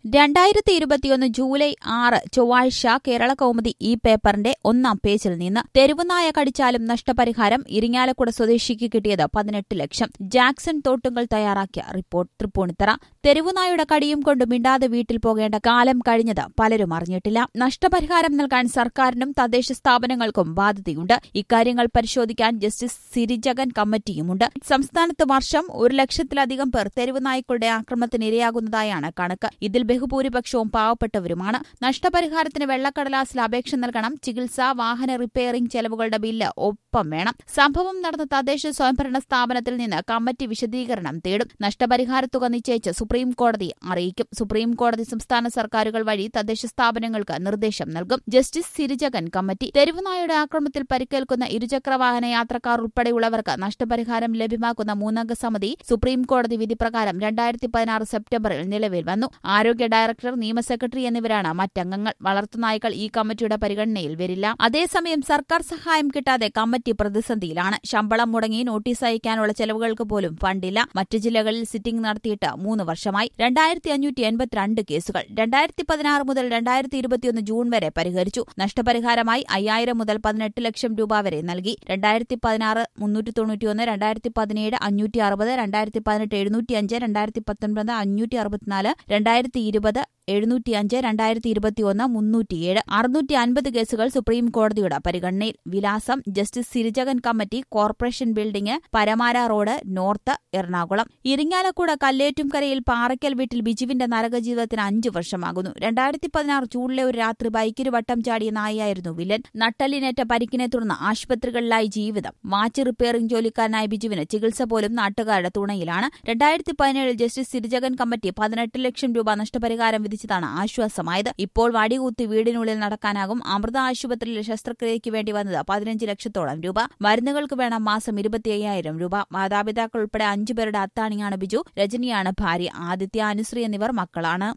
രണ്ടായിരത്തി ഇരുപത്തിയൊന്ന് ജൂലൈ ആറ് ചൊവ്വാഴ്ച കേരള കൗമുദി ഈ പേപ്പറിന്റെ ഒന്നാം പേജിൽ നിന്ന് തെരുവുനായ കടിച്ചാലും നഷ്ടപരിഹാരം ഇരിങ്ങാലക്കുട സ്വദേശിക്ക് കിട്ടിയത് പതിനെട്ട് ലക്ഷം ജാക്സൺ തോട്ടുങ്ങൾ തയ്യാറാക്കിയ റിപ്പോർട്ട് തൃപ്പൂണിത്തറ തെരുവുനായുടെ കടിയും കൊണ്ട് മിണ്ടാതെ വീട്ടിൽ പോകേണ്ട കാലം കഴിഞ്ഞത് പലരും അറിഞ്ഞിട്ടില്ല നഷ്ടപരിഹാരം നൽകാൻ സർക്കാരിനും തദ്ദേശ സ്ഥാപനങ്ങൾക്കും ബാധ്യതയുണ്ട് ഇക്കാര്യങ്ങൾ പരിശോധിക്കാൻ ജസ്റ്റിസ് സിരിജഗൻ കമ്മിറ്റിയുമുണ്ട് സംസ്ഥാനത്ത് വർഷം ഒരു ലക്ഷത്തിലധികം പേർ തെരുവുനായ്ക്കളുടെ ആക്രമണത്തിന് ഇരയാകുന്നതായാണ് കണക്ക് ഇതിൽ ബഹുഭൂരിപക്ഷവും പാവപ്പെട്ടവരുമാണ് നഷ്ടപരിഹാരത്തിന് വെള്ളക്കടലാസിൽ അപേക്ഷ നൽകണം ചികിത്സ വാഹന റിപ്പയറിംഗ് ചെലവുകളുടെ ബില്ല് ഒപ്പം വേണം സംഭവം നടന്ന തദ്ദേശ സ്വയംഭരണ സ്ഥാപനത്തിൽ നിന്ന് കമ്മിറ്റി വിശദീകരണം തേടും നഷ്ടപരിഹാര തുക നിശ്ചയിച്ച് സുപ്രീം കോടതി അറിയിക്കും സുപ്രീം കോടതി സംസ്ഥാന സർക്കാരുകൾ വഴി തദ്ദേശ സ്ഥാപനങ്ങൾക്ക് നിർദ്ദേശം നൽകും ജസ്റ്റിസ് സിരിജകൻ കമ്മിറ്റി തെരുവുനായുടെ ആക്രമണത്തിൽ പരിക്കേൽക്കുന്ന ഇരുചക്ര വാഹന യാത്രക്കാർ ഉൾപ്പെടെയുള്ളവർക്ക് നഷ്ടപരിഹാരം ലഭ്യമാക്കുന്ന മൂന്നംഗ സമിതി സുപ്രീം കോടതി വിധി പ്രകാരം രണ്ടായിരത്തി പതിനാറ് സെപ്റ്റംബറിൽ നിലവിൽ വന്നു ആരോഗ്യ ഡയറക്ടർ നിയമ സെക്രട്ടറി എന്നിവരാണ് മറ്റംഗങ്ങൾ വളർത്തുനായ്ക്കൾ ഈ കമ്മിറ്റിയുടെ പരിഗണനയിൽ വരില്ല അതേസമയം സർക്കാർ സഹായം കിട്ടാതെ കമ്മിറ്റി പ്രതിസന്ധിയിലാണ് ശമ്പളം മുടങ്ങി നോട്ടീസ് അയക്കാനുള്ള ചെലവുകൾക്ക് പോലും ഫണ്ടില്ല മറ്റു ജില്ലകളിൽ സിറ്റിംഗ് നടത്തിയിട്ട് മൂന്ന് വർഷമായി രണ്ടായിരത്തി അഞ്ഞൂറ്റി എൺപത്തിരണ്ട് കേസുകൾ രണ്ടായിരത്തി പതിനാറ് മുതൽ രണ്ടായിരത്തി ഇരുപത്തിയൊന്ന് ജൂൺ വരെ പരിഹരിച്ചു നഷ്ടപരിഹാരമായി അയ്യായിരം മുതൽ പതിനെട്ട് ലക്ഷം രൂപ വരെ നൽകി രണ്ടായിരത്തി പതിനാറ് മുന്നൂറ്റി തൊണ്ണൂറ്റിയൊന്ന് രണ്ടായിരത്തി പതിനേഴ് അഞ്ഞൂറ്റി അറുപത് രണ്ടായിരത്തി പതിനെട്ട് എഴുന്നൂറ്റി അഞ്ച് രണ്ടായിരത്തി പത്തൊൻപത് അഞ്ഞൂറ്റി അറുപത്തിനാല് രണ്ടായിരത്തി ഇരുപത് എഴുന്നൂറ്റിയഞ്ച് രണ്ടായിരത്തി ഇരുപത്തിയൊന്ന് മുന്നൂറ്റിയേഴ് അറുന്നൂറ്റി അൻപത് കേസുകൾ സുപ്രീം കോടതിയുടെ പരിഗണനയിൽ വിലാസം justice Sirijagan committee corporation building Paramara road north Ernakulam Irinjalakuda കല്ലേറ്റുംകരയിൽ പാറയ്ക്കൽ വീട്ടിൽ ബിജുവിന്റെ നരകജീവിതത്തിന് അഞ്ചു വർഷമാകുന്നു രണ്ടായിരത്തി പതിനാറ് ജൂണിലെ ഒരു രാത്രി ബൈക്കിന് വട്ടം ചാടിയ നായയായിരുന്നു വില്ലൻ നട്ടലിനേറ്റ പരിക്കിനെ തുടർന്ന് ആശുപത്രികളിലായി ജീവിതം വാച്ച് റിപ്പയറിംഗ് ജോലിക്കാരനായ ബിജുവിന് ചികിത്സ പോലും നാട്ടുകാരുടെ തുണയിലാണ് രണ്ടായിരത്തി പതിനേഴിൽ ജസ്റ്റിസ് സിരിജകൻ കമ്മിറ്റി പതിനെട്ട് ലക്ഷം രൂപ നഷ്ടപരിഹാരം വിധിച്ചതാണ് ആശ്വാസമായത് ഇപ്പോൾ വടികൂത്തി വീടിനുള്ളിൽ നടക്കാനാകും അമൃത ആശുപത്രിയിൽ ശസ്ത്രക്രിയയ്ക്ക് വേണ്ടി വന്നത് പതിനഞ്ച് ലക്ഷത്തോളം രൂപ മരുന്നുകൾക്ക് വേണം മാസം ഇരുപത്തി അയ്യായിരം രൂപ മാതാപിതാക്കൾ ഉൾപ്പെടെ അഞ്ചുപേരുടെ അത്താണിയാണ് ബിജു രജനിയാണ് ഭാര്യ ആദിത്യ അനുശ്രീ എന്നിവർ മക്കളാണ്